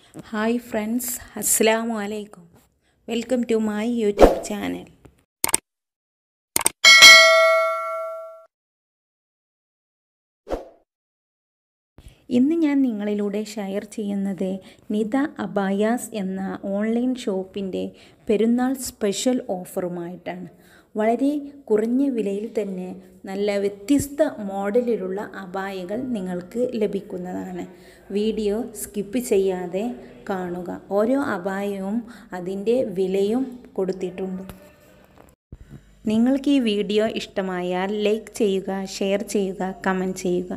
hi friends അസ്സാം വലൈക്കും welcome to my YouTube channel ഇന്ന് ഞാൻ നിങ്ങളിലൂടെ ഷെയർ ചെയ്യുന്നത് നിത അബായാസ് എന്ന ഓൺലൈൻ ഷോപ്പിൻ്റെ പെരുന്നാൾ സ്പെഷ്യൽ ഓഫറുമായിട്ടാണ് വളരെ കുറഞ്ഞ വിലയിൽ തന്നെ നല്ല വ്യത്യസ്ത മോഡലിലുള്ള അബായകൾ നിങ്ങൾക്ക് ലഭിക്കുന്നതാണ് വീഡിയോ സ്കിപ്പ് ചെയ്യാതെ കാണുക ഓരോ അബായവും അതിൻ്റെ വിലയും കൊടുത്തിട്ടുണ്ട് നിങ്ങൾക്ക് ഈ വീഡിയോ ഇഷ്ടമായാൽ ലൈക്ക് ചെയ്യുക ഷെയർ ചെയ്യുക കമൻറ്റ് ചെയ്യുക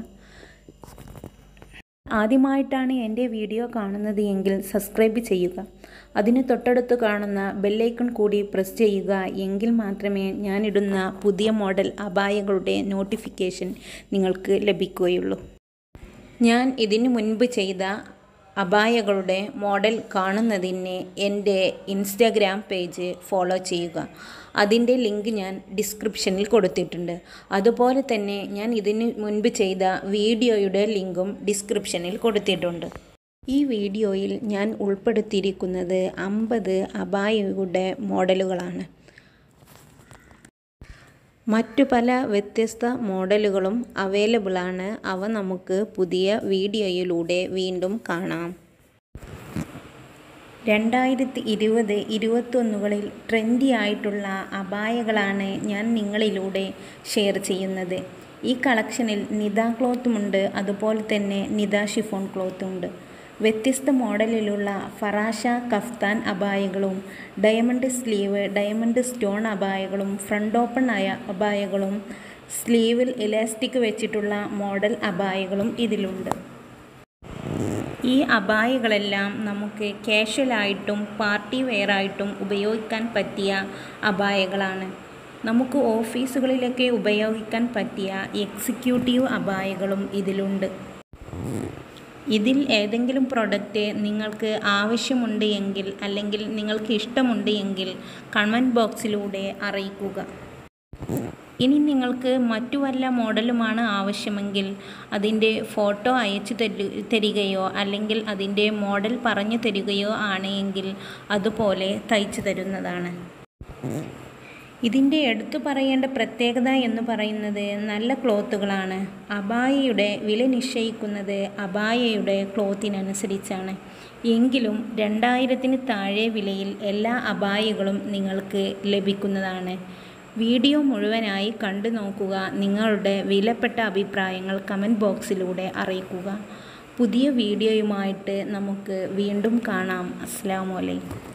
ആദ്യമായിട്ടാണ് എൻ്റെ വീഡിയോ കാണുന്നത് എങ്കിൽ സബ്സ്ക്രൈബ് ചെയ്യുക അതിന് തൊട്ടടുത്ത് കാണുന്ന ബെല്ലൈക്കൺ കൂടി പ്രസ് ചെയ്യുക എങ്കിൽ മാത്രമേ ഞാനിടുന്ന പുതിയ മോഡൽ അപായകളുടെ നോട്ടിഫിക്കേഷൻ നിങ്ങൾക്ക് ലഭിക്കുകയുള്ളൂ ഞാൻ ഇതിനു മുൻപ് ചെയ്ത അപായകളുടെ മോഡൽ കാണുന്നതിന് എൻ്റെ ഇൻസ്റ്റാഗ്രാം പേജ് ഫോളോ ചെയ്യുക അതിൻ്റെ ലിങ്ക് ഞാൻ ഡിസ്ക്രിപ്ഷനിൽ കൊടുത്തിട്ടുണ്ട് അതുപോലെ തന്നെ ഞാൻ ഇതിന് മുൻപ് ചെയ്ത വീഡിയോയുടെ ലിങ്കും ഡിസ്ക്രിപ്ഷനിൽ കൊടുത്തിട്ടുണ്ട് ഈ വീഡിയോയിൽ ഞാൻ ഉൾപ്പെടുത്തിയിരിക്കുന്നത് അമ്പത് അബായയുടെ മോഡലുകളാണ് മറ്റു പല വ്യത്യസ്ത മോഡലുകളും അവൈലബിളാണ് അവ നമുക്ക് പുതിയ വീഡിയോയിലൂടെ വീണ്ടും കാണാം രണ്ടായിരത്തി ഇരുപത് ഇരുപത്തൊന്നുകളിൽ ട്രെൻഡി ആയിട്ടുള്ള അബായകളാണ് ഞാൻ നിങ്ങളിലൂടെ ഷെയർ ചെയ്യുന്നത് ഈ കളക്ഷനിൽ നിത ക്ലോത്തുമുണ്ട് അതുപോലെ തന്നെ നിത ഷിഫോൺ ക്ലോത്തുമുണ്ട് വ്യത്യസ്ത മോഡലിലുള്ള ഫറാഷ കഫ്താൻ അബായകളും ഡയമണ്ട് സ്ലീവ് ഡയമണ്ട് സ്റ്റോൺ അബായകളും ഫ്രണ്ട് ഓപ്പൺ ആയ അബായകളും സ്ലീവിൽ ഇലാസ്റ്റിക് വെച്ചിട്ടുള്ള മോഡൽ അബായകളും ഇതിലുണ്ട് ഈ അബായകളെല്ലാം നമുക്ക് കാഷ്വലായിട്ടും പാർട്ടി വെയറായിട്ടും ഉപയോഗിക്കാൻ പറ്റിയ അബായകളാണ് നമുക്ക് ഓഫീസുകളിലൊക്കെ ഉപയോഗിക്കാൻ പറ്റിയ എക്സിക്യൂട്ടീവ് അബായകളും ഇതിലുണ്ട് ഇതിൽ ഏതെങ്കിലും പ്രൊഡക്റ്റ് നിങ്ങൾക്ക് ആവശ്യമുണ്ട് എങ്കിൽ അല്ലെങ്കിൽ നിങ്ങൾക്ക് ഇഷ്ടമുണ്ട് എങ്കിൽ കമൻറ്റ് ബോക്സിലൂടെ അറിയിക്കുക ഇനി നിങ്ങൾക്ക് മറ്റു വല്ല മോഡലുമാണ് ആവശ്യമെങ്കിൽ അതിൻ്റെ ഫോട്ടോ അയച്ചു തരു തരികയോ അല്ലെങ്കിൽ അതിൻ്റെ മോഡൽ പറഞ്ഞു തരികയോ ആണെങ്കിൽ അതുപോലെ തയ്ച്ചു തരുന്നതാണ് ഇതിൻ്റെ എടുത്തു പറയേണ്ട പ്രത്യേകത എന്ന് പറയുന്നത് നല്ല ക്ലോത്തുകളാണ് അബായയുടെ വില നിശ്ചയിക്കുന്നത് അബായയുടെ ക്ലോത്തിനനുസരിച്ചാണ് എങ്കിലും രണ്ടായിരത്തിന് താഴെ വിലയിൽ എല്ലാ അബായകളും നിങ്ങൾക്ക് ലഭിക്കുന്നതാണ് വീഡിയോ മുഴുവനായി കണ്ടു നോക്കുക നിങ്ങളുടെ വിലപ്പെട്ട അഭിപ്രായങ്ങൾ കമൻറ്റ് ബോക്സിലൂടെ അറിയിക്കുക പുതിയ വീഡിയോയുമായിട്ട് നമുക്ക് വീണ്ടും കാണാം അസ്സാം വലൈക്കും